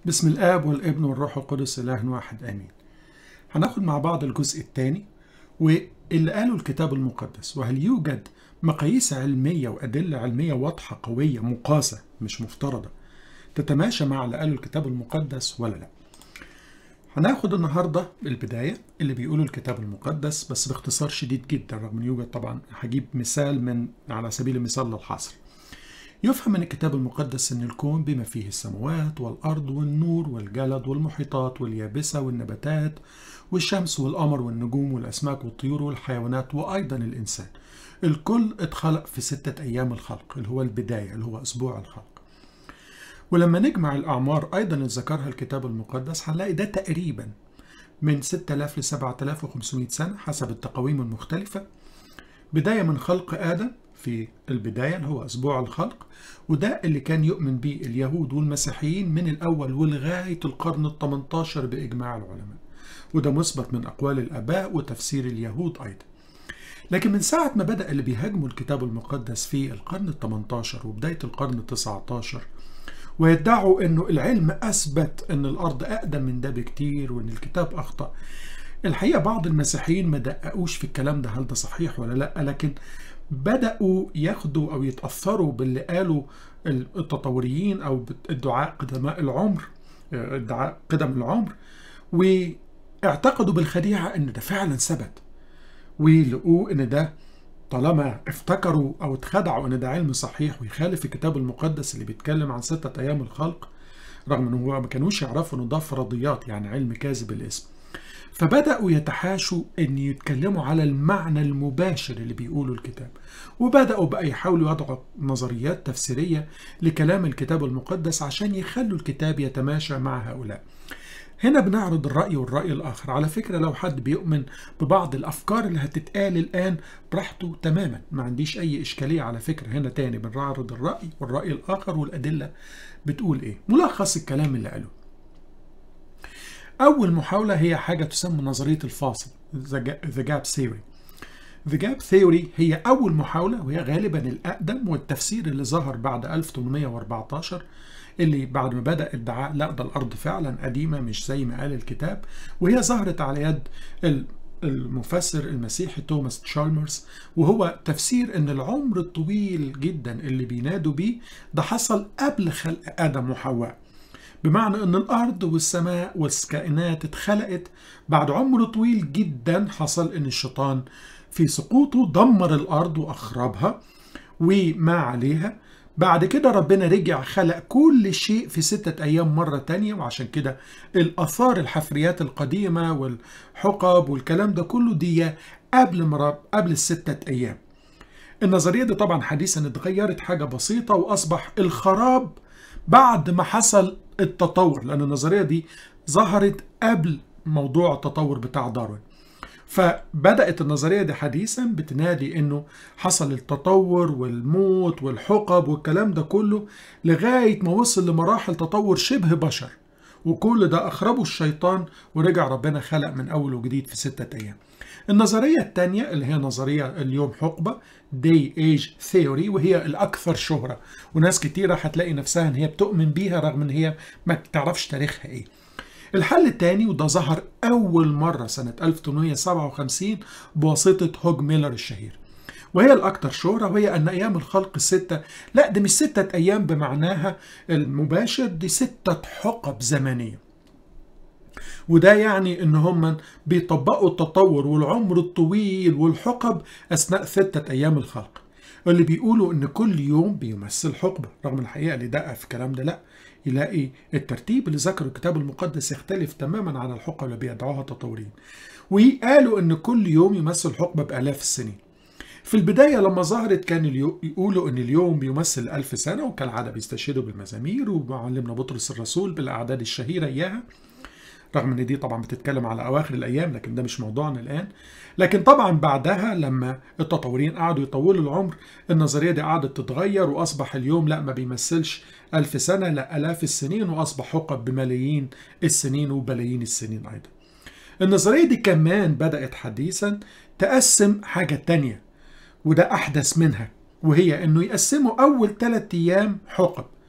بسم الآب والابن والروح القدس إله واحد آمين هناخد مع بعض الجزء الثاني واللي قاله الكتاب المقدس وهل يوجد مقاييس علمية وأدلة علمية واضحة قوية مقاسة مش مفترضة تتماشى مع اللي قاله الكتاب المقدس ولا لا هناخد النهاردة البداية اللي بيقوله الكتاب المقدس بس باختصار شديد جدا رغم ان يوجد طبعا هجيب مثال من على سبيل المثال للحصر يفهم من الكتاب المقدس أن الكون بما فيه السماوات والأرض والنور والجلد والمحيطات واليابسة والنباتات والشمس والقمر والنجوم والأسماك والطيور والحيوانات وأيضا الإنسان الكل اتخلق في ستة أيام الخلق اللي هو البداية اللي هو أسبوع الخلق ولما نجمع الأعمار أيضا اللي ذكرها الكتاب المقدس هنلاقي ده تقريبا من 6000 ل 7500 سنة حسب التقاويم المختلفة بداية من خلق آدم في البداية اللي هو أسبوع الخلق وده اللي كان يؤمن به اليهود والمسيحيين من الأول ولغاية القرن ال 18 بإجماع العلماء وده مثبت من أقوال الآباء وتفسير اليهود أيضا لكن من ساعة ما بدأ اللي بيهاجموا الكتاب المقدس في القرن ال 18 وبداية القرن ال 19 ويدعوا انه العلم اثبت ان الارض اقدم من ده بكتير وان الكتاب اخطا الحقيقه بعض المسيحيين ما دققوش في الكلام ده هل ده صحيح ولا لا لكن بدأوا ياخدوا أو يتأثروا باللي قالوا التطوريين أو الدعاء قدماء العمر ادعاء قدم العمر واعتقدوا بالخديعة إن ده فعلا ثبت ولقوا إن ده طالما افتكروا أو اتخدعوا إن ده علم صحيح ويخالف الكتاب المقدس اللي بيتكلم عن ستة أيام الخلق رغم إن هو ما كانوش يعرفوا إن ده فرضيات يعني علم كاذب الاسم فبدأوا يتحاشوا أن يتكلموا على المعنى المباشر اللي بيقوله الكتاب وبدأوا بقى يحاولوا يضعوا نظريات تفسيرية لكلام الكتاب المقدس عشان يخلوا الكتاب يتماشى مع هؤلاء هنا بنعرض الرأي والرأي الآخر على فكرة لو حد بيؤمن ببعض الأفكار اللي هتتقال الآن براحته تماما ما عنديش أي إشكالية على فكرة هنا تاني بنعرض الرأي والرأي الآخر والأدلة بتقول إيه ملخص الكلام اللي قاله أول محاولة هي حاجة تسمى نظرية الفاصل The Gap Theory The Gap Theory هي أول محاولة وهي غالبا الأقدم والتفسير اللي ظهر بعد 1814 اللي بعد ما بدأ ادعاء لا ده الأرض فعلا قديمة مش زي ما قال الكتاب وهي ظهرت على يد المفسر المسيحي توماس تشالمرز وهو تفسير ان العمر الطويل جدا اللي بينادوا بيه ده حصل قبل خلق آدم وحواء بمعنى ان الارض والسماء والكائنات اتخلقت بعد عمر طويل جدا حصل ان الشيطان في سقوطه دمر الارض واخربها وما عليها بعد كده ربنا رجع خلق كل شيء في ستة أيام مرة تانية وعشان كده الآثار الحفريات القديمة والحقب والكلام ده كله دي قبل مرة قبل الستة أيام النظرية دي طبعا حديثا اتغيرت حاجة بسيطة وأصبح الخراب بعد ما حصل التطور لأن النظرية دي ظهرت قبل موضوع التطور بتاع داروين فبدأت النظرية دي حديثا بتنادي انه حصل التطور والموت والحقب والكلام ده كله لغاية ما وصل لمراحل تطور شبه بشر وكل ده أخربه الشيطان ورجع ربنا خلق من أول وجديد في ستة أيام النظرية الثانية اللي هي نظرية اليوم حقبة Day Age Theory وهي الأكثر شهرة وناس كتيرة هتلاقي نفسها إن هي بتؤمن بيها رغم إن هي ما تعرفش تاريخها إيه الحل الثاني وده ظهر أول مرة سنة 1857 بواسطة هوج ميلر الشهير وهي الأكثر شهرة وهي أن أيام الخلق الستة لا دي مش ستة أيام بمعناها المباشر دي ستة حقب زمنية وده يعني ان هم بيطبقوا التطور والعمر الطويل والحقب اثناء ستة ايام الخلق اللي بيقولوا ان كل يوم بيمثل حقبة رغم الحقيقة اللي دقق في الكلام ده لا يلاقي الترتيب اللي ذكره الكتاب المقدس يختلف تماما عن الحقب اللي بيدعوها التطوريين وقالوا ان كل يوم يمثل حقبة بآلاف السنين في البداية لما ظهرت كان اليو... يقولوا ان اليوم بيمثل ألف سنة وكالعادة بيستشهدوا بالمزامير ومعلمنا بطرس الرسول بالأعداد الشهيرة إياها رغم ان دي طبعا بتتكلم على اواخر الايام لكن ده مش موضوعنا الان لكن طبعا بعدها لما التطورين قعدوا يطولوا العمر النظريه دي قعدت تتغير واصبح اليوم لا ما بيمثلش ألف سنة لا آلاف السنين وأصبح حقب بملايين السنين وبلايين السنين أيضا النظرية دي كمان بدأت حديثا تقسم حاجة تانية وده أحدث منها وهي أنه يقسموا أول ثلاثة أيام حقب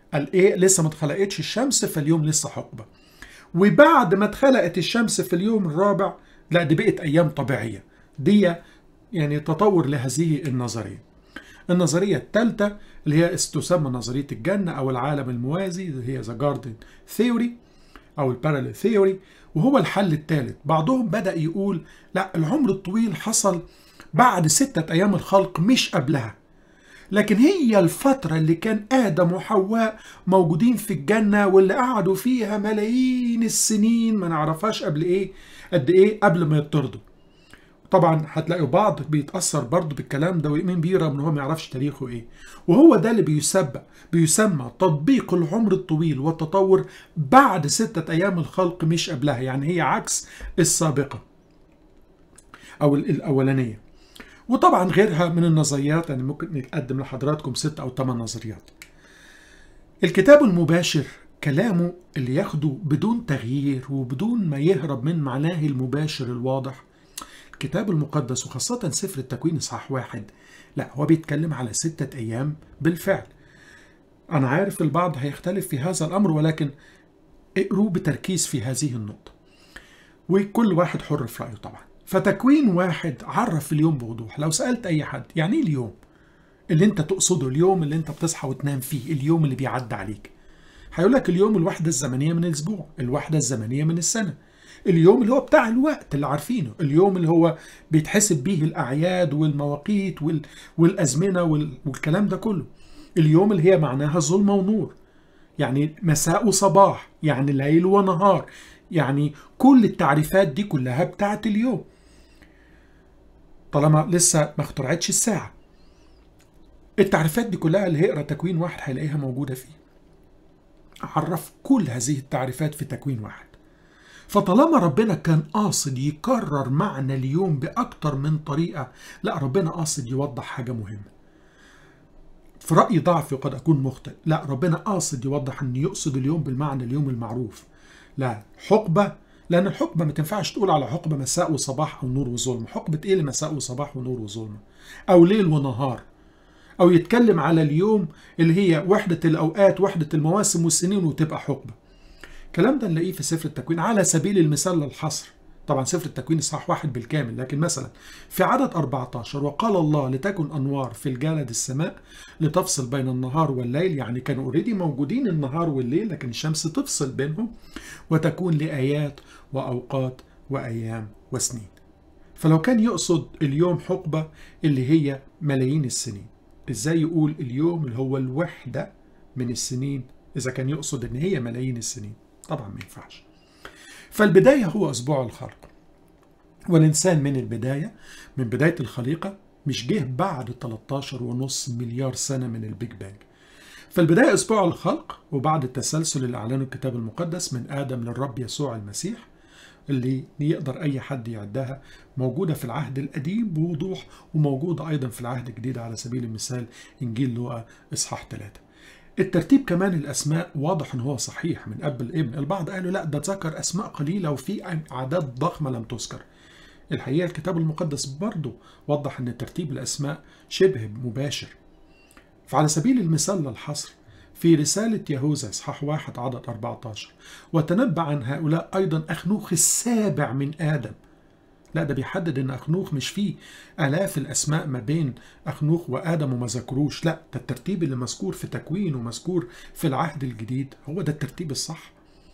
قال ايه لسه ما اتخلقتش الشمس فاليوم لسه حقبه وبعد ما اتخلقت الشمس في اليوم الرابع لا دي بقت ايام طبيعيه دي يعني تطور لهذه النظريه النظريه الثالثه اللي هي تسمى نظريه الجنه او العالم الموازي اللي هي ذا جاردن ثيوري او الباراليل ثيوري وهو الحل الثالث بعضهم بدا يقول لا العمر الطويل حصل بعد ستة أيام الخلق مش قبلها لكن هي الفترة اللي كان آدم وحواء موجودين في الجنة واللي قعدوا فيها ملايين السنين ما نعرفهاش قبل إيه قد إيه قبل ما يطردوا طبعا هتلاقوا بعض بيتأثر برضه بالكلام ده ويؤمن بيه رغم ان هو ما يعرفش تاريخه ايه وهو ده اللي بيسبق بيسمى تطبيق العمر الطويل والتطور بعد ستة أيام الخلق مش قبلها يعني هي عكس السابقة أو الأولانية وطبعا غيرها من النظريات يعني ممكن نقدم لحضراتكم ست أو ثمان نظريات الكتاب المباشر كلامه اللي ياخده بدون تغيير وبدون ما يهرب من معناه المباشر الواضح الكتاب المقدس وخاصة سفر التكوين إصحاح واحد لا هو بيتكلم على ستة أيام بالفعل أنا عارف البعض هيختلف في هذا الأمر ولكن اقروا بتركيز في هذه النقطة وكل واحد حر في رأيه طبعا فتكوين واحد عرف اليوم بوضوح لو سألت أي حد يعني إيه اليوم اللي أنت تقصده اليوم اللي أنت بتصحى وتنام فيه اليوم اللي بيعدي عليك هيقول لك اليوم الوحدة الزمنية من الأسبوع الوحدة الزمنية من السنة اليوم اللي هو بتاع الوقت اللي عارفينه اليوم اللي هو بيتحسب به الأعياد والمواقيت وال... والأزمنة وال... والكلام ده كله اليوم اللي هي معناها ظلمة ونور يعني مساء وصباح يعني ليل ونهار يعني كل التعريفات دي كلها بتاعت اليوم طالما لسه ما اخترعتش الساعة التعريفات دي كلها اللي هيقرا تكوين واحد هيلاقيها موجودة فيه عرف كل هذه التعريفات في تكوين واحد فطالما ربنا كان قاصد يكرر معنى اليوم بأكتر من طريقة لا ربنا قاصد يوضح حاجة مهمة في رأيي ضعفي وقد أكون مخطئ لا ربنا قاصد يوضح أن يقصد اليوم بالمعنى اليوم المعروف لا حقبة لأن الحقبة ما تنفعش تقول على حقبة مساء وصباح أو نور وظلمة حقبة إيه مساء وصباح ونور وظلمة أو ليل ونهار أو يتكلم على اليوم اللي هي وحدة الأوقات وحدة المواسم والسنين وتبقى حقبة الكلام ده نلاقيه في سفر التكوين على سبيل المثال للحصر طبعا سفر التكوين اصحاح واحد بالكامل لكن مثلا في عدد 14 وقال الله لتكن انوار في الجلد السماء لتفصل بين النهار والليل يعني كانوا اوريدي موجودين النهار والليل لكن الشمس تفصل بينهم وتكون لايات واوقات وايام وسنين فلو كان يقصد اليوم حقبه اللي هي ملايين السنين ازاي يقول اليوم اللي هو الوحده من السنين اذا كان يقصد ان هي ملايين السنين طبعا ما ينفعش فالبداية هو أسبوع الخلق والإنسان من البداية من بداية الخليقة مش جه بعد 13 ونص مليار سنة من البيج بانج فالبداية أسبوع الخلق وبعد التسلسل اللي أعلنه الكتاب المقدس من آدم للرب يسوع المسيح اللي يقدر أي حد يعدها موجودة في العهد القديم بوضوح وموجودة أيضا في العهد الجديد على سبيل المثال إنجيل لوقا إصحاح 3 الترتيب كمان الاسماء واضح ان هو صحيح من اب الابن البعض قالوا لا ده ذكر اسماء قليله وفي اعداد ضخمه لم تذكر الحقيقه الكتاب المقدس برضه وضح ان ترتيب الاسماء شبه مباشر فعلى سبيل المثال للحصر في رسالة يهوذا إصحاح واحد عدد 14 وتنبأ عن هؤلاء أيضا أخنوخ السابع من آدم لا ده بيحدد ان اخنوخ مش فيه الاف الاسماء ما بين اخنوخ وادم وما ذكروش لا ده الترتيب اللي مذكور في تكوين ومذكور في العهد الجديد هو ده الترتيب الصح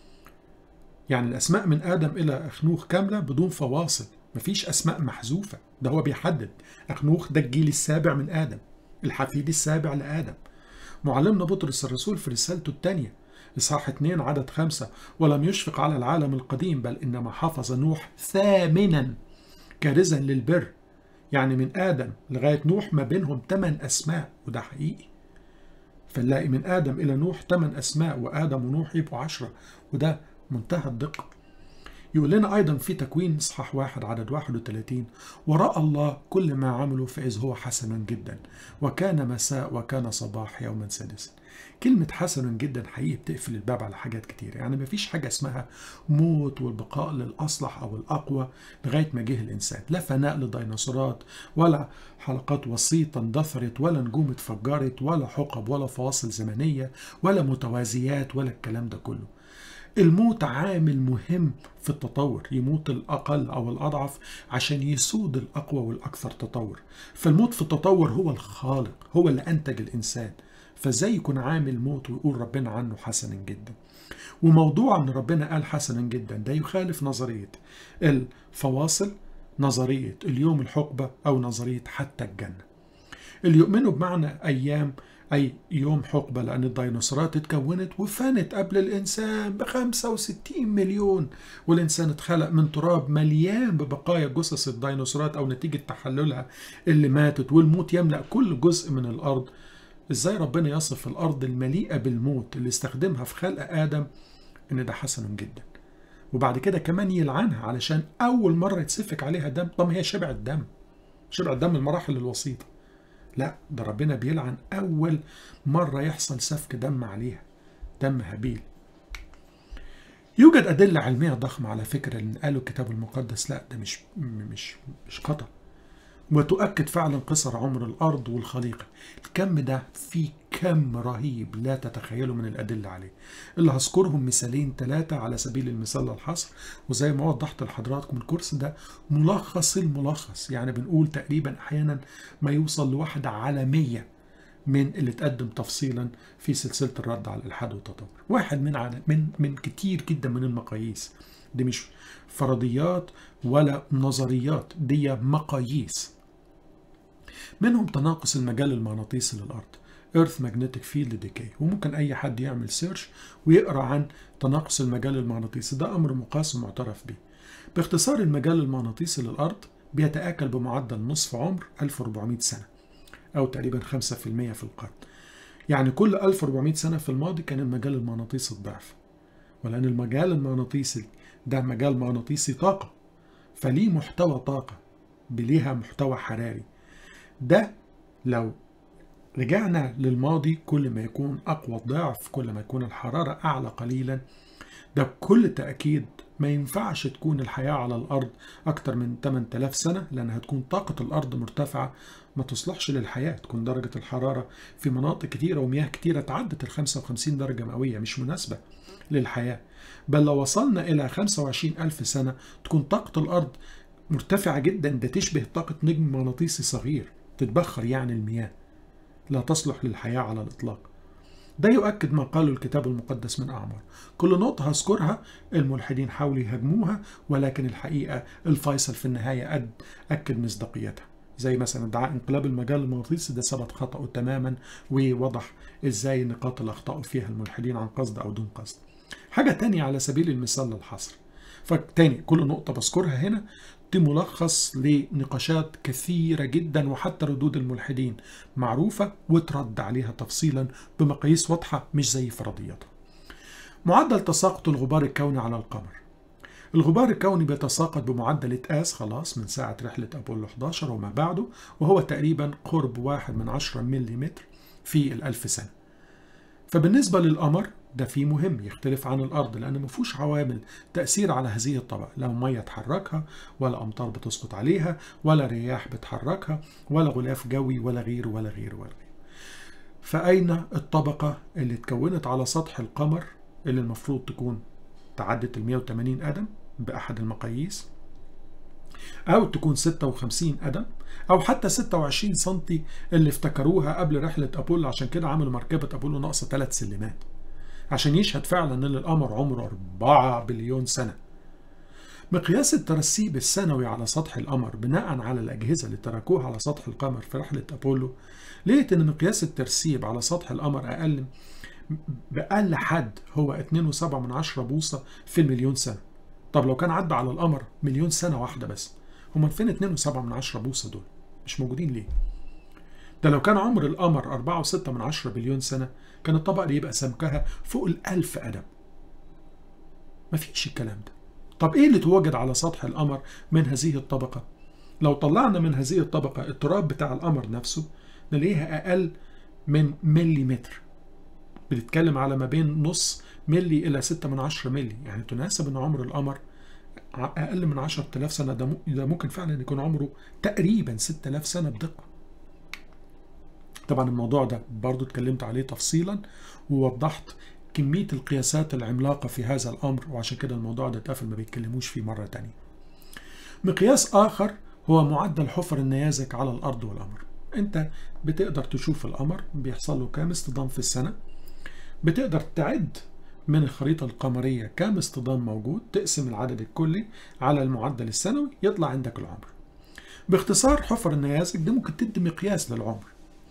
يعني الاسماء من ادم الى اخنوخ كامله بدون فواصل مفيش اسماء محذوفه ده هو بيحدد اخنوخ ده الجيل السابع من ادم الحفيد السابع لادم معلمنا بطرس الرسول في رسالته الثانيه إصحاح 2 عدد خمسة ولم يشفق على العالم القديم بل إنما حفظ نوح ثامنا كارزا للبر يعني من آدم لغاية نوح ما بينهم ثمان أسماء وده حقيقي فنلاقي من آدم إلى نوح ثمان أسماء وآدم ونوح يبقوا عشرة وده منتهى الدقة يقول لنا أيضا في تكوين إصحاح واحد عدد 31 ورأى الله كل ما عملوا فإذ هو حسنا جدا وكان مساء وكان صباح يوما سادسا كلمة حسن جدا حقيقي بتقفل الباب على حاجات كتير يعني مفيش حاجة اسمها موت والبقاء للأصلح أو الأقوى لغاية ما جه الإنسان لا فناء لديناصورات ولا حلقات وسيطة اندثرت ولا نجوم اتفجرت ولا حقب ولا فواصل زمنية ولا متوازيات ولا الكلام ده كله الموت عامل مهم في التطور يموت الأقل أو الأضعف عشان يسود الأقوى والأكثر تطور فالموت في التطور هو الخالق هو اللي أنتج الإنسان فازاي يكون عامل موت ويقول ربنا عنه حسنا جدا وموضوع ان ربنا قال حسنا جدا ده يخالف نظرية الفواصل نظرية اليوم الحقبة أو نظرية حتى الجنة اللي يؤمنوا بمعنى أيام أي يوم حقبة لأن الديناصورات اتكونت وفنت قبل الإنسان ب 65 مليون والإنسان اتخلق من تراب مليان ببقايا جثث الديناصورات أو نتيجة تحللها اللي ماتت والموت يملأ كل جزء من الأرض إزاي ربنا يصف الأرض المليئة بالموت اللي استخدمها في خلق آدم إن ده حسن جدا وبعد كده كمان يلعنها علشان أول مرة يتسفك عليها دم طب هي شبعت دم شبعت دم المراحل الوسيطة لا ده ربنا بيلعن أول مرة يحصل سفك دم عليها دم هابيل يوجد أدلة علمية ضخمة على فكرة اللي قاله الكتاب المقدس لا ده مش مش مش خطأ وتؤكد فعلا قصر عمر الأرض والخليقة الكم ده فيه كم رهيب لا تتخيلوا من الأدلة عليه اللي هذكرهم مثالين ثلاثة على سبيل المثال للحصر وزي ما وضحت لحضراتكم الكورس ده ملخص الملخص يعني بنقول تقريبا أحيانا ما يوصل لواحدة على مية من اللي تقدم تفصيلا في سلسلة الرد على الإلحاد والتطور واحد من على من من كتير جدا من المقاييس دي مش فرضيات ولا نظريات دي مقاييس منهم تناقص المجال المغناطيسي للأرض Earth Magnetic Field Decay وممكن أي حد يعمل سيرش ويقرأ عن تناقص المجال المغناطيسي ده أمر مقاس ومعترف به باختصار المجال المغناطيسي للأرض بيتآكل بمعدل نصف عمر 1400 سنة أو تقريبا 5% في القرن يعني كل 1400 سنة في الماضي كان المجال المغناطيسي الضعف ولأن المجال المغناطيسي ده مجال مغناطيسي طاقة فليه محتوى طاقة بليها محتوى حراري ده لو رجعنا للماضي كل ما يكون أقوى ضعف كل ما يكون الحرارة أعلى قليلا ده بكل تأكيد ما ينفعش تكون الحياة على الأرض أكتر من 8000 سنة لأن هتكون طاقة الأرض مرتفعة ما تصلحش للحياة تكون درجة الحرارة في مناطق كتيرة ومياه كتيرة تعدت ال 55 درجة مئوية مش مناسبة للحياة بل لو وصلنا إلى 25 ألف سنة تكون طاقة الأرض مرتفعة جدا ده تشبه طاقة نجم مغناطيسي صغير تتبخر يعني المياه لا تصلح للحياة على الإطلاق ده يؤكد ما قاله الكتاب المقدس من أعمار كل نقطة هذكرها الملحدين حاولوا يهاجموها ولكن الحقيقة الفيصل في النهاية أد أكد مصداقيتها زي مثلا ادعاء انقلاب المجال المغناطيسي ده ثبت خطأه تماما ووضح ازاي نقاط الأخطاء فيها الملحدين عن قصد أو دون قصد حاجة تانية على سبيل المثال للحصر فتاني كل نقطة بذكرها هنا دي ملخص لنقاشات كثيرة جدا وحتى ردود الملحدين معروفة وترد عليها تفصيلا بمقاييس واضحة مش زي فرضياتها معدل تساقط الغبار الكوني على القمر الغبار الكوني بيتساقط بمعدل اتقاس خلاص من ساعة رحلة أبولو 11 وما بعده وهو تقريبا قرب واحد من عشرة ملم في الألف سنة فبالنسبة للقمر ده فيه مهم يختلف عن الأرض لأن ما فيهوش عوامل تأثير على هذه الطبقة لا مية تحركها ولا أمطار بتسقط عليها ولا رياح بتحركها ولا غلاف جوي ولا غيره ولا غيره ولا غيره فأين الطبقة اللي اتكونت على سطح القمر اللي المفروض تكون تعدت ال 180 قدم بأحد المقاييس أو تكون 56 قدم أو حتى 26 سنتي اللي افتكروها قبل رحلة أبولو عشان كده عملوا مركبة أبولو ناقصة ثلاث سلمات عشان يشهد فعلا ان القمر عمره 4 بليون سنة مقياس الترسيب السنوي على سطح القمر بناء على الأجهزة اللي تركوها على سطح القمر في رحلة أبولو لقيت إن مقياس الترسيب على سطح القمر أقل بأقل حد هو 2.7 من عشرة بوصة في المليون سنة طب لو كان عدى على القمر مليون سنة واحدة بس هما فين 2.7 من عشرة بوصة دول مش موجودين ليه ده لو كان عمر القمر 4.6 من عشرة بليون سنة كان الطبقة دي يبقى سمكها فوق الألف قدم مفيش الكلام ده طب ايه اللي تواجد على سطح القمر من هذه الطبقة لو طلعنا من هذه الطبقة التراب بتاع القمر نفسه نلاقيها أقل من مليمتر بتتكلم على ما بين نص ملي إلى 6 من 10 ملي يعني تناسب أن عمر القمر أقل من 10000 سنة ده ممكن فعلا يكون عمره تقريبا 6000 سنة بدقة طبعا الموضوع ده برضو اتكلمت عليه تفصيلا ووضحت كمية القياسات العملاقة في هذا الأمر وعشان كده الموضوع ده اتقفل ما بيتكلموش فيه مرة تانية مقياس آخر هو معدل حفر النيازك على الأرض والقمر أنت بتقدر تشوف القمر بيحصل له كام اصطدام في السنة بتقدر تعد من الخريطة القمرية كام اصطدام موجود تقسم العدد الكلي على المعدل السنوي يطلع عندك العمر باختصار حفر النيازك دي ممكن تدي مقياس للعمر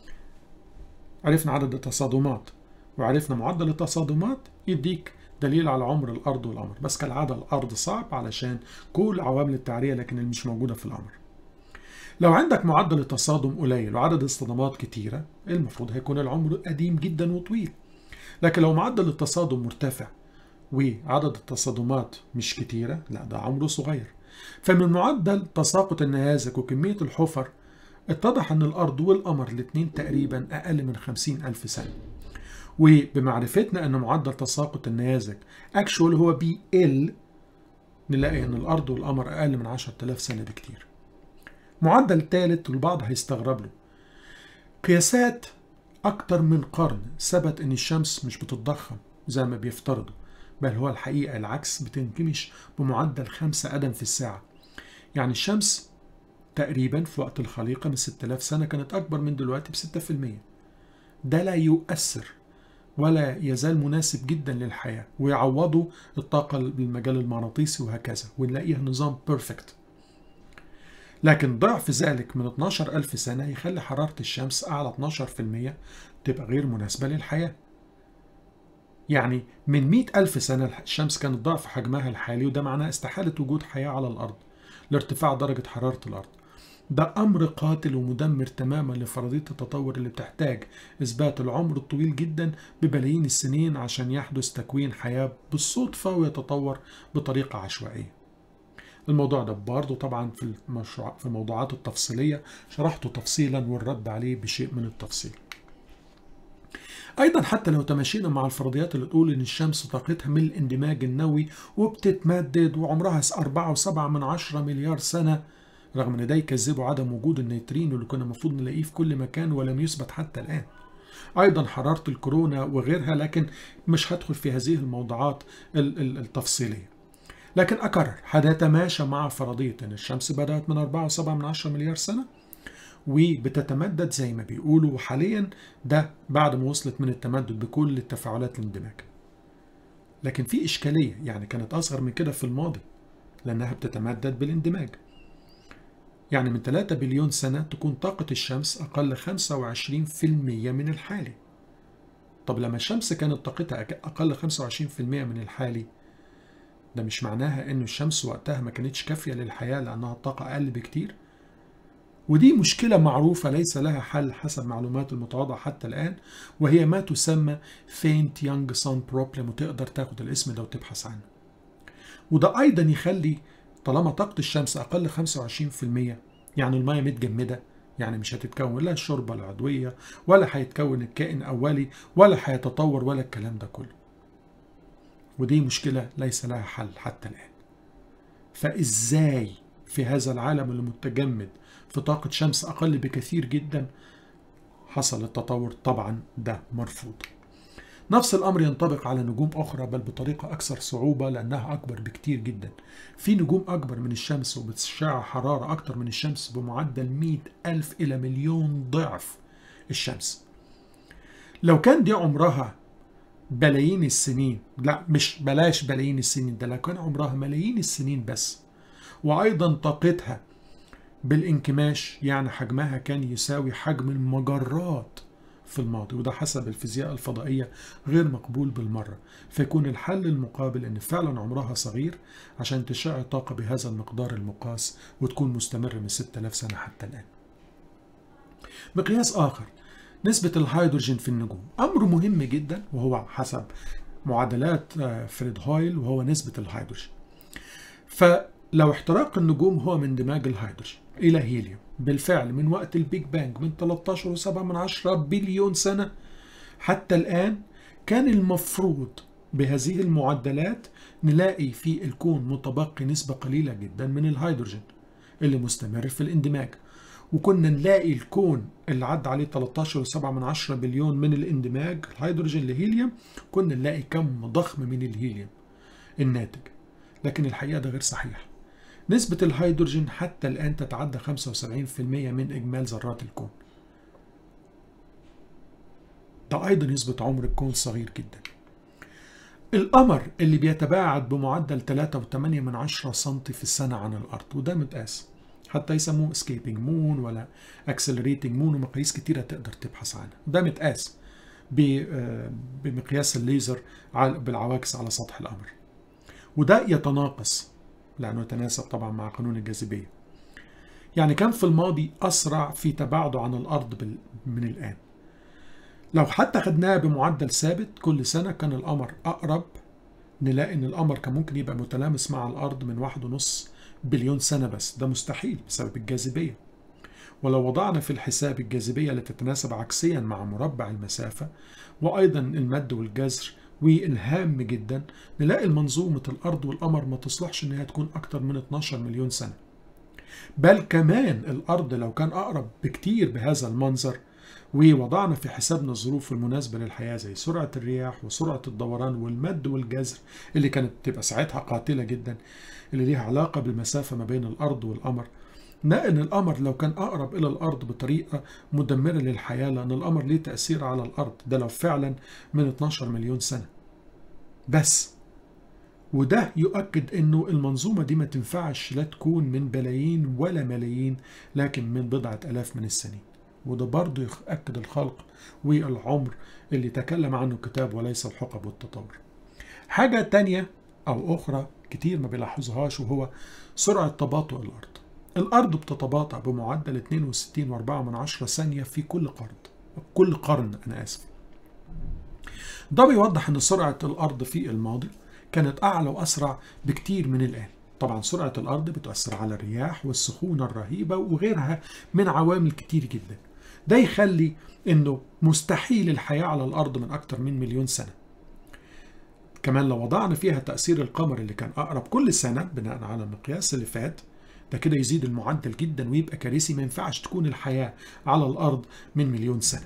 عرفنا عدد التصادمات وعرفنا معدل التصادمات يديك دليل على عمر الأرض والقمر بس كالعادة الأرض صعب علشان كل عوامل التعرية لكن اللي مش موجودة في القمر لو عندك معدل التصادم قليل وعدد اصطدامات كتيرة المفروض هيكون العمر قديم جدا وطويل لكن لو معدل التصادم مرتفع وعدد التصادمات مش كتيرة لا ده عمره صغير فمن معدل تساقط النيازك وكمية الحفر اتضح أن الأرض والقمر الاثنين تقريبا أقل من خمسين ألف سنة وبمعرفتنا أن معدل تساقط النيازك أكشوال هو بيقل نلاقي أن الأرض والقمر أقل من عشرة آلاف سنة بكتير معدل ثالث والبعض هيستغرب له قياسات أكتر من قرن ثبت أن الشمس مش بتتضخم زي ما بيفترضوا بل هو الحقيقة العكس بتنكمش بمعدل خمسة قدم في الساعة يعني الشمس تقريبا في وقت الخليقة من 6000 سنة كانت أكبر من دلوقتي ب 6% ده لا يؤثر ولا يزال مناسب جدا للحياة ويعوضوا الطاقة بالمجال المغناطيسي وهكذا ونلاقيها نظام بيرفكت لكن ضعف ذلك من 12 ألف سنة يخلي حرارة الشمس أعلى 12% تبقى غير مناسبة للحياة يعني من 100 ألف سنة الشمس كانت ضعف حجمها الحالي وده معناه استحالة وجود حياة على الأرض لارتفاع درجة حرارة الأرض ده أمر قاتل ومدمر تماما لفرضية التطور اللي بتحتاج إثبات العمر الطويل جدا ببلايين السنين عشان يحدث تكوين حياة بالصدفة ويتطور بطريقة عشوائية الموضوع ده برضه طبعا في المشروع في الموضوعات التفصيلية شرحته تفصيلا والرد عليه بشيء من التفصيل أيضا حتى لو تماشينا مع الفرضيات اللي تقول إن الشمس طاقتها من الاندماج النووي وبتتمدد وعمرها 4.7 من عشرة مليار سنة رغم ان ده يكذبوا عدم وجود النيترين اللي كنا المفروض نلاقيه في كل مكان ولم يثبت حتى الان ايضا حراره الكورونا وغيرها لكن مش هدخل في هذه الموضوعات التفصيليه لكن اكرر هنتماشى مع فرضيه ان الشمس بدات من 4.7 من عشرة مليار سنه وبتتمدد زي ما بيقولوا وحاليا ده بعد ما وصلت من التمدد بكل التفاعلات الاندماج لكن في اشكاليه يعني كانت اصغر من كده في الماضي لانها بتتمدد بالاندماج يعني من 3 بليون سنة تكون طاقة الشمس أقل 25% من الحالي طب لما الشمس كانت طاقتها أقل 25% من الحالي ده مش معناها إن الشمس وقتها ما كانتش كافية للحياة لأنها الطاقة أقل بكتير ودي مشكلة معروفة ليس لها حل حسب معلومات المتواضعة حتى الآن وهي ما تسمى faint young sun problem وتقدر تاخد الاسم ده وتبحث عنه وده أيضا يخلي طالما طاقة الشمس أقل 25% يعني المية متجمدة يعني مش هتتكون لا الشوربة العضوية ولا هيتكون الكائن أولي ولا هيتطور ولا الكلام ده كله ودي مشكلة ليس لها حل حتى الآن فإزاي في هذا العالم اللي متجمد في طاقة شمس أقل بكثير جدا حصل التطور طبعا ده مرفوض نفس الأمر ينطبق على نجوم أخرى بل بطريقة أكثر صعوبة لأنها أكبر بكتير جدا في نجوم أكبر من الشمس وبتشع حرارة أكتر من الشمس بمعدل مئة ألف إلى مليون ضعف الشمس لو كان دي عمرها بلايين السنين لا مش بلاش بلايين السنين ده لو كان عمرها ملايين السنين بس وأيضا طاقتها بالانكماش يعني حجمها كان يساوي حجم المجرات في الماضي وده حسب الفيزياء الفضائية غير مقبول بالمرة فيكون الحل المقابل ان فعلا عمرها صغير عشان تشع طاقة بهذا المقدار المقاس وتكون مستمرة من 6000 سنة حتى الآن مقياس آخر نسبة الهيدروجين في النجوم أمر مهم جدا وهو حسب معادلات فريد هويل وهو نسبة الهيدروجين فلو احتراق النجوم هو من اندماج الهيدروجين إلى هيليوم بالفعل من وقت البيج بانج من 13.7 من عشرة بليون سنة حتى الآن كان المفروض بهذه المعدلات نلاقي في الكون متبقي نسبة قليلة جدا من الهيدروجين اللي مستمر في الاندماج وكنا نلاقي الكون اللي عدى عليه 13.7 من 10 بليون من الاندماج الهيدروجين لهيليوم كنا نلاقي كم ضخم من الهيليوم الناتج لكن الحقيقة ده غير صحيح نسبة الهيدروجين حتى الآن تتعدى 75% من إجمال ذرات الكون ده أيضا يثبت عمر الكون صغير جدا القمر اللي بيتباعد بمعدل 3.8 من 10 سم في السنة عن الأرض وده متقاس حتى يسموه اسكيبنج مون ولا اكسلريتنج مون ومقاييس كتيرة تقدر تبحث عنها ده متقاس بمقياس الليزر بالعواكس على سطح القمر وده يتناقص لأنه يتناسب طبعا مع قانون الجاذبية يعني كان في الماضي أسرع في تباعده عن الأرض من الآن لو حتى خدناها بمعدل ثابت كل سنة كان القمر أقرب نلاقي إن القمر كان ممكن يبقى متلامس مع الأرض من واحد ونص بليون سنة بس ده مستحيل بسبب الجاذبية ولو وضعنا في الحساب الجاذبية التي تتناسب عكسيا مع مربع المسافة وأيضا المد والجزر والهام جدا نلاقي المنظومة الأرض والقمر ما تصلحش إنها تكون أكتر من 12 مليون سنة بل كمان الأرض لو كان أقرب بكتير بهذا المنظر ووضعنا في حسابنا الظروف المناسبة للحياة زي سرعة الرياح وسرعة الدوران والمد والجزر اللي كانت تبقى ساعتها قاتلة جدا اللي ليها علاقة بالمسافة ما بين الأرض والقمر نلاقي ان القمر لو كان اقرب الى الارض بطريقه مدمره للحياه لان القمر ليه تاثير على الارض ده لو فعلا من 12 مليون سنه بس وده يؤكد انه المنظومه دي ما تنفعش لا تكون من بلايين ولا ملايين لكن من بضعه الاف من السنين وده برضه يؤكد الخلق والعمر اللي تكلم عنه الكتاب وليس الحقب والتطور حاجه تانية او اخرى كتير ما بيلاحظوهاش وهو سرعه تباطؤ الارض الأرض بتتباطأ بمعدل 62.4 من عشرة ثانية في كل قرن كل قرن أنا آسف ده بيوضح أن سرعة الأرض في الماضي كانت أعلى وأسرع بكتير من الآن طبعا سرعة الأرض بتؤثر على الرياح والسخونة الرهيبة وغيرها من عوامل كتير جدا ده يخلي أنه مستحيل الحياة على الأرض من أكتر من مليون سنة كمان لو وضعنا فيها تأثير القمر اللي كان أقرب كل سنة بناء على المقياس اللي فات ده كده يزيد المعدل جدا ويبقى كارثي ما ينفعش تكون الحياة على الأرض من مليون سنة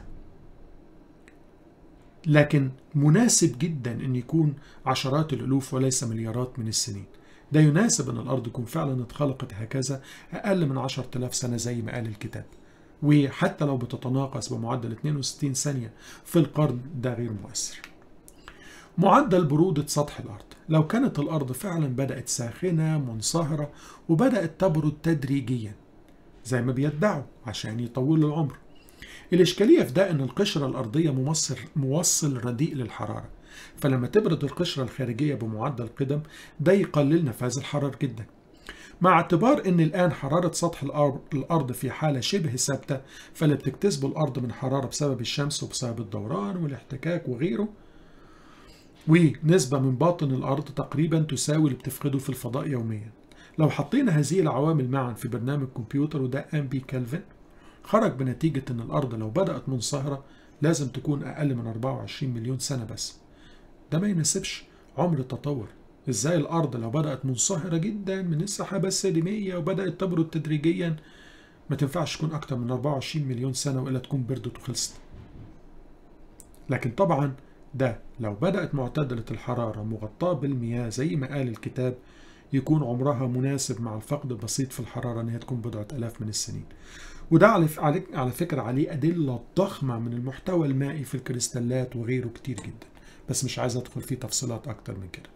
لكن مناسب جدا أن يكون عشرات الألوف وليس مليارات من السنين ده يناسب أن الأرض تكون فعلا اتخلقت هكذا أقل من عشرة آلاف سنة زي ما قال الكتاب وحتى لو بتتناقص بمعدل 62 ثانية في القرن ده غير مؤثر معدل برودة سطح الأرض لو كانت الأرض فعلا بدأت ساخنة منصهرة وبدأت تبرد تدريجيا زي ما بيدعوا عشان يطولوا العمر الإشكالية في ده أن القشرة الأرضية موصل, موصل رديء للحرارة فلما تبرد القشرة الخارجية بمعدل قدم ده يقلل نفاذ الحرارة جدا مع اعتبار ان الان حرارة سطح الارض في حالة شبه ثابتة فاللي بتكتسبه الارض من حرارة بسبب الشمس وبسبب الدوران والاحتكاك وغيره ونسبة من باطن الأرض تقريبا تساوي اللي بتفقده في الفضاء يوميا لو حطينا هذه العوامل معا في برنامج كمبيوتر وده ام بي كالفن خرج بنتيجة ان الأرض لو بدأت منصهرة لازم تكون أقل من 24 مليون سنة بس ده ما يناسبش عمر التطور ازاي الأرض لو بدأت منصهرة جدا من السحابة السلمية وبدأت تبرد تدريجيا ما تنفعش تكون أكتر من 24 مليون سنة وإلا تكون بردت وخلصت لكن طبعا ده لو بدأت معتدلة الحرارة مغطاة بالمياه زي ما قال الكتاب يكون عمرها مناسب مع الفقد البسيط في الحرارة إن هي تكون بضعة آلاف من السنين وده على على فكرة عليه أدلة ضخمة من المحتوى المائي في الكريستالات وغيره كتير جدا بس مش عايز أدخل فيه تفصيلات أكتر من كده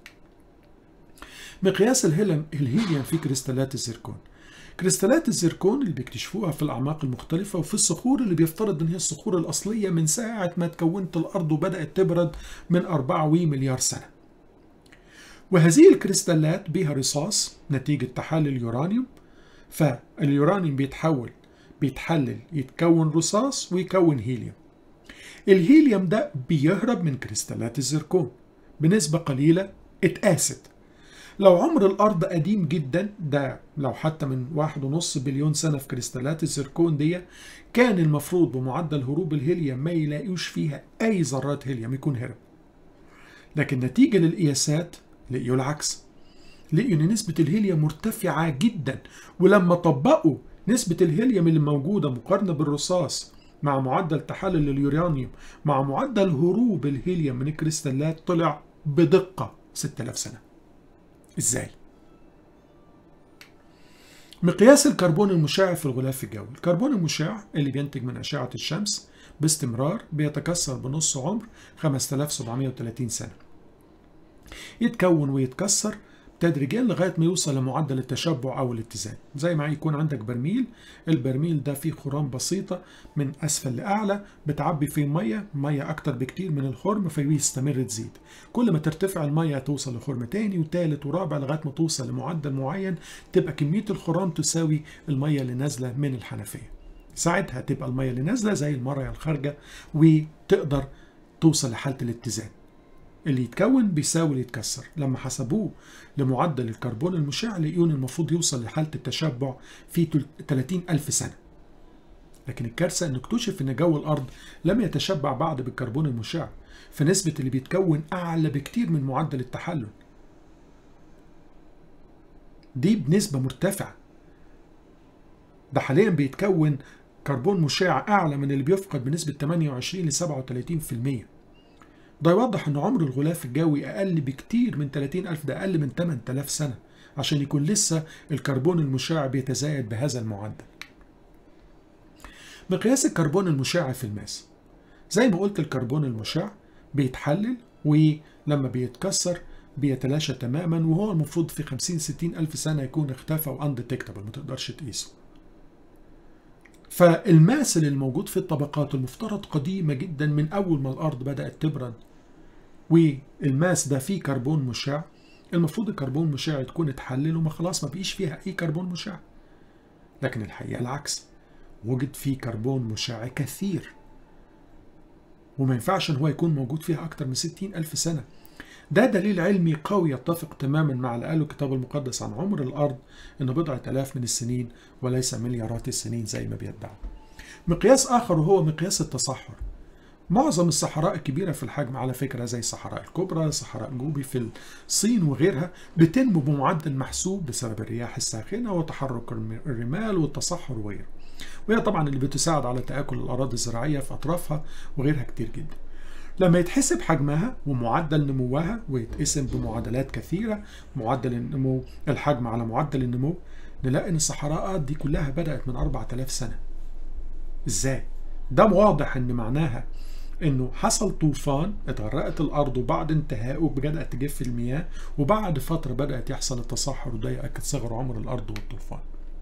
مقياس الهيليوم الهيليوم في كريستالات الزركون كريستالات الزركون اللي بيكتشفوها في الأعماق المختلفة وفي الصخور اللي بيفترض إن هي الصخور الأصلية من ساعة ما تكونت الأرض وبدأت تبرد من 4 مليار سنة. وهذه الكريستالات بها رصاص نتيجة تحلل اليورانيوم فاليورانيوم بيتحول بيتحلل يتكون رصاص ويكون هيليوم. الهيليوم ده بيهرب من كريستالات الزركون بنسبة قليلة اتقاست لو عمر الأرض قديم جدا ده لو حتى من واحد ونص بليون سنة في كريستالات الزركون دي كان المفروض بمعدل هروب الهيليوم ما يلاقيوش فيها أي ذرات هيليوم يكون هرب لكن نتيجة للقياسات لقيوا العكس لقيوا ان نسبة الهيليوم مرتفعة جدا ولما طبقوا نسبة الهيليوم اللي موجودة مقارنة بالرصاص مع معدل تحلل اليورانيوم مع معدل هروب الهيليوم من الكريستالات طلع بدقة 6000 سنة ازاي؟ مقياس الكربون المشع في الغلاف الجوي الكربون المشع اللي بينتج من أشعة الشمس باستمرار بيتكسر بنص عمر 5730 سنة يتكون ويتكسر تدريجيا لغايه ما يوصل لمعدل التشبع او الاتزان زي ما يكون عندك برميل البرميل ده فيه خرام بسيطه من اسفل لاعلى بتعبي فيه ميه ميه اكتر بكتير من الخرم فيستمر تزيد كل ما ترتفع الميه توصل لخرم تاني وتالت ورابع لغايه ما توصل لمعدل معين تبقى كميه الخرام تساوي الميه اللي نازله من الحنفيه ساعتها تبقى الميه اللي نازله زي الميه الخارجه وتقدر توصل لحاله الاتزان اللي يتكون بيساوي اللي يتكسر لما حسبوه لمعدل الكربون المشع لقيون المفروض يوصل لحالة التشبع في 30 ألف سنة لكن الكارثة أنه اكتشف أن جو الأرض لم يتشبع بعد بالكربون المشع فنسبة اللي بيتكون أعلى بكتير من معدل التحلل دي بنسبة مرتفعة ده حاليا بيتكون كربون مشع أعلى من اللي بيفقد بنسبة 28 ل 37% ده يوضح ان عمر الغلاف الجوي اقل بكتير من 30 الف ده اقل من 8000 سنة عشان يكون لسه الكربون المشع بيتزايد بهذا المعدل مقياس الكربون المشع في الماس زي ما قلت الكربون المشع بيتحلل ولما بيتكسر بيتلاشى تماما وهو المفروض في 50 60 الف سنة يكون اختفى وانديتكتبل ما تقدرش تقيسه فالماس اللي الموجود في الطبقات المفترض قديمة جدا من أول ما الأرض بدأت تبرد والماس ده فيه كربون مشع المفروض الكربون مشع تكون اتحلل وما خلاص ما بقيش فيها أي كربون مشع لكن الحقيقة العكس وجد فيه كربون مشع كثير وما ينفعش ان هو يكون موجود فيها أكتر من 60 ألف سنة ده دليل علمي قوي يتفق تماما مع اللي قاله الكتاب المقدس عن عمر الأرض إنه بضعة آلاف من السنين وليس مليارات السنين زي ما بيدعوا. مقياس آخر وهو مقياس التصحر. معظم الصحراء الكبيرة في الحجم على فكرة زي الصحراء الكبرى، صحراء جوبي في الصين وغيرها بتنمو بمعدل محسوب بسبب الرياح الساخنة وتحرك الرمال والتصحر وغيره. وهي طبعا اللي بتساعد على تآكل الأراضي الزراعية في أطرافها وغيرها كتير جدا. لما يتحسب حجمها ومعدل نموها ويتقسم بمعادلات كثيرة معدل النمو الحجم على معدل النمو نلاقي ان الصحراءات دي كلها بدأت من 4000 سنة ازاي؟ ده واضح ان معناها انه حصل طوفان اتغرقت الارض وبعد انتهائه بدأت تجف المياه وبعد فترة بدأت يحصل التصحر وده يأكد صغر عمر الارض والطوفان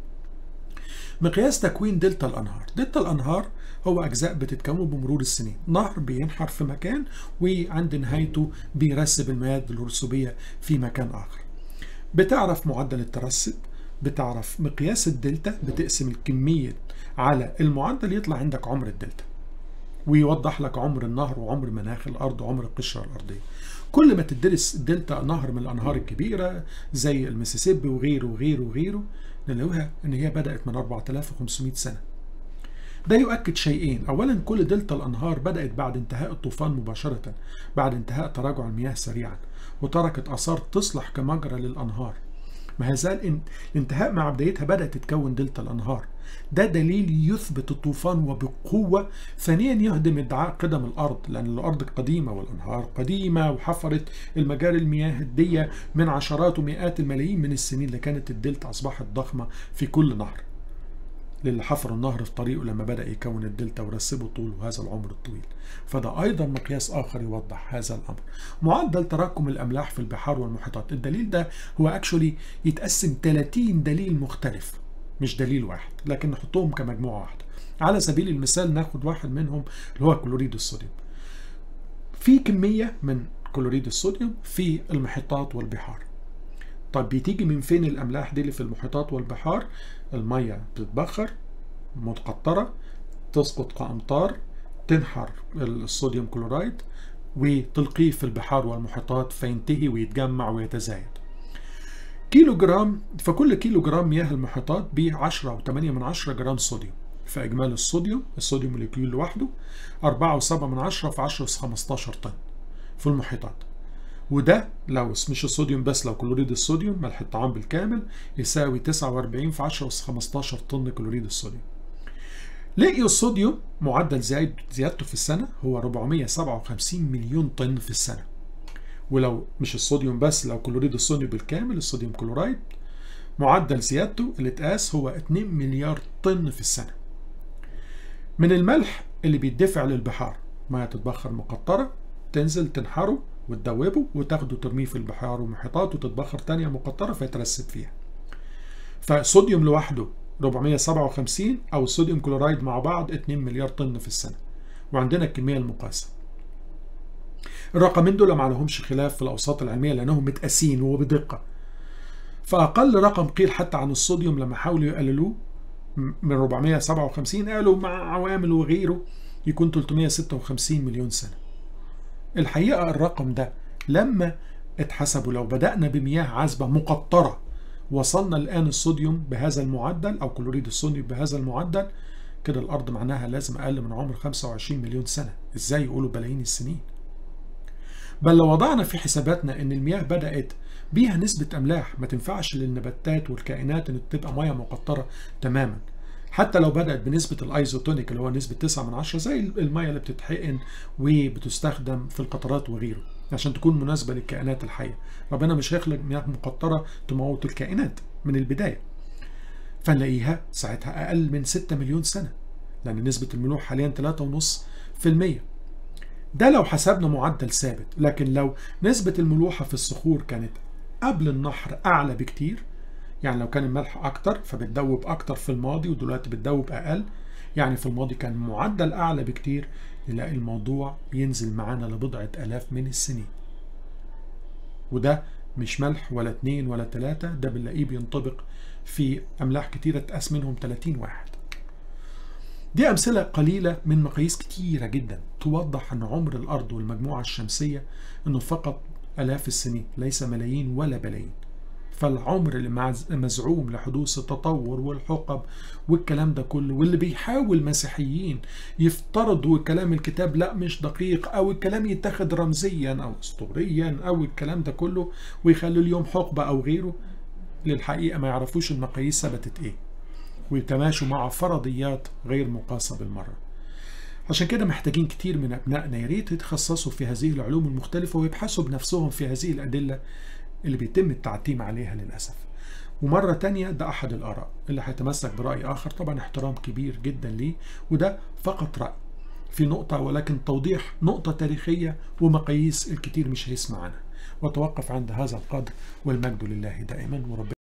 مقياس تكوين دلتا الانهار دلتا الانهار هو اجزاء بتتكون بمرور السنين نهر بينحر في مكان وعند نهايته بيرسب المياه الرسوبيه في مكان اخر بتعرف معدل الترسب بتعرف مقياس الدلتا بتقسم الكميه على المعدل يطلع عندك عمر الدلتا ويوضح لك عمر النهر وعمر مناخ الارض وعمر القشره الارضيه كل ما تدرس دلتا نهر من الانهار الكبيره زي المسيسيبي وغيره وغيره وغيره نلاقيها ان هي بدات من 4500 سنه ده يؤكد شيئين اولا كل دلتا الانهار بدات بعد انتهاء الطوفان مباشره بعد انتهاء تراجع المياه سريعا وتركت اثار تصلح كمجرى للانهار ما زال الانتهاء مع بدايتها بدات تتكون دلتا الانهار ده دليل يثبت الطوفان وبقوة ثانيا يهدم ادعاء قدم الأرض لأن الأرض قديمة والأنهار قديمة وحفرت المجاري المياه الدية من عشرات ومئات الملايين من السنين لكانت الدلتا أصبحت ضخمة في كل نهر للي حفروا النهر في طريقه لما بدأ يكون الدلتا ورسبوا طوله هذا العمر الطويل فده أيضا مقياس آخر يوضح هذا الأمر معدل تراكم الأملاح في البحار والمحيطات الدليل ده هو اكشولي يتقسم 30 دليل مختلف مش دليل واحد لكن نحطهم كمجموعة واحدة على سبيل المثال ناخد واحد منهم اللي هو كلوريد الصوديوم في كمية من كلوريد الصوديوم في المحيطات والبحار طب بتيجي من فين الأملاح دي اللي في المحيطات والبحار المية بتتبخر متقطرة تسقط كأمطار تنحر الصوديوم كلورايد وتلقيه في البحار والمحيطات فينتهي ويتجمع ويتزايد كيلو جرام فكل كيلو جرام مياه المحيطات ب 10 و8 من 10 جرام صوديوم فإجمالي الصوديوم الصوديوم موليكيول لوحده 4 و7 من 10 في 10 أس 15 طن في المحيطات وده لو مش الصوديوم بس لو كلوريد الصوديوم ملح الطعام بالكامل يساوي 49 في 10 أس 15 طن كلوريد الصوديوم لقيوا الصوديوم معدل زياد زيادته في السنة هو 457 مليون طن في السنة ولو مش الصوديوم بس لو كلوريد الصوديوم بالكامل الصوديوم كلورايد معدل زيادته اللي اتقاس هو 2 مليار طن في السنة من الملح اللي بيدفع للبحار ميه تتبخر مقطرة تنزل تنحره وتدوبه وتاخده ترميه في البحار والمحيطات وتتبخر تانية مقطرة فيترسب فيها فالصوديوم لوحده 457 او الصوديوم كلورايد مع بعض 2 مليار طن في السنة وعندنا الكمية المقاسة الرقمين دول ما عليهمش خلاف في الاوساط العلمية لانهم متقاسين وبدقة فاقل رقم قيل حتى عن الصوديوم لما حاولوا يقللوه من 457 قالوا مع عوامل وغيره يكون 356 مليون سنة الحقيقة الرقم ده لما اتحسبوا لو بدأنا بمياه عذبة مقطرة وصلنا الآن الصوديوم بهذا المعدل أو كلوريد الصوديوم بهذا المعدل كده الأرض معناها لازم أقل من عمر 25 مليون سنة إزاي يقولوا بلايين السنين بل لو وضعنا في حساباتنا ان المياه بدأت بيها نسبة أملاح ما تنفعش للنباتات والكائنات ان تبقى مياه مقطرة تماما حتى لو بدأت بنسبة الايزوتونيك اللي هو نسبة 9 من 10 زي المياه اللي بتتحقن وبتستخدم في القطرات وغيره عشان تكون مناسبة للكائنات الحية ربنا مش هيخلق مياه مقطرة تموت الكائنات من البداية فنلاقيها ساعتها أقل من 6 مليون سنة لأن نسبة الملوح حاليا 3.5% ده لو حسبنا معدل ثابت لكن لو نسبة الملوحة في الصخور كانت قبل النحر أعلى بكتير يعني لو كان الملح أكتر فبتدوب أكتر في الماضي ودلوقتي بتدوب أقل يعني في الماضي كان معدل أعلى بكتير نلاقي الموضوع ينزل معانا لبضعة آلاف من السنين وده مش ملح ولا اتنين ولا تلاتة ده بنلاقيه بينطبق في أملاح كتيرة تقاس منهم 30 واحد دي أمثلة قليلة من مقاييس كتيرة جدا توضح أن عمر الأرض والمجموعة الشمسية أنه فقط آلاف السنين ليس ملايين ولا بلايين فالعمر اللي مزعوم لحدوث التطور والحقب والكلام ده كله واللي بيحاول مسيحيين يفترضوا كلام الكتاب لا مش دقيق او الكلام يتخذ رمزيا او اسطوريا او الكلام ده كله ويخلوا اليوم حقبة او غيره للحقيقة ما يعرفوش المقاييس ثبتت ايه ويتماشوا مع فرضيات غير مقاسة بالمرة عشان كده محتاجين كتير من أبنائنا يا ريت يتخصصوا في هذه العلوم المختلفة ويبحثوا بنفسهم في هذه الأدلة اللي بيتم التعتيم عليها للأسف ومرة تانية ده أحد الآراء اللي هيتمسك برأي آخر طبعا احترام كبير جدا ليه وده فقط رأي في نقطة ولكن توضيح نقطة تاريخية ومقاييس الكتير مش هيسمع عنها وتوقف عند هذا القدر والمجد لله دائما ورب